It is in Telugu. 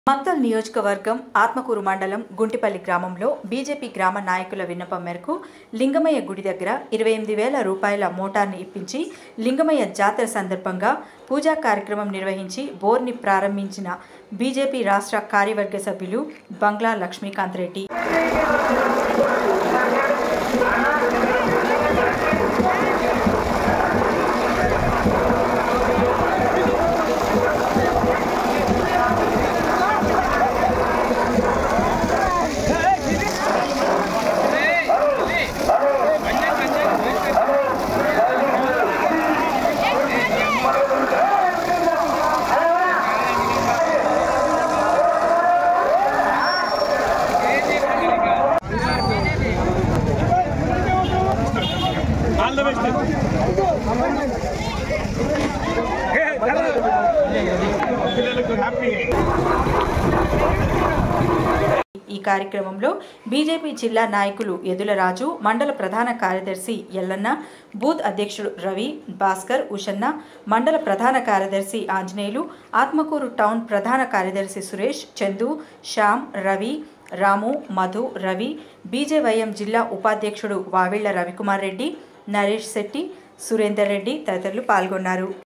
మక్తల్ నియోజకవర్గం ఆత్మకూరు మండలం గుంటిపల్లి గ్రామంలో బీజేపీ గ్రామ నాయకుల విన్నపం మేరకు లింగమయ్య గుడి దగ్గర ఇరవై ఎనిమిది వేల రూపాయల మోటార్ని ఇప్పించి లింగమయ్య జాతర సందర్భంగా పూజా కార్యక్రమం నిర్వహించి బోర్ని ప్రారంభించిన బీజేపీ రాష్ట్ర కార్యవర్గ సభ్యులు Bangla Lakshmikanth Reddy all the best పిల్లలకు హ్యాపీ ఈ కార్యక్రమంలో బీజేపీ జిల్లా నాయకులు ఎదులరాజు మండల ప్రధాన కార్యదర్శి ఎల్లన్న బూత్ అధ్యక్షుడు రవి భాస్కర్ ఉషన్న మండల ప్రధాన కార్యదర్శి ఆంజనేయులు ఆత్మకూరు టౌన్ ప్రధాన కార్యదర్శి సురేష్ చందు శ్యామ్ రవి రాము మధు రవి బీజేవైఎం జిల్లా ఉపాధ్యక్షుడు వావిళ్ల రవికుమార్ రెడ్డి నరేష్ శెట్టి సురేందర్ రెడ్డి తదితరులు పాల్గొన్నారు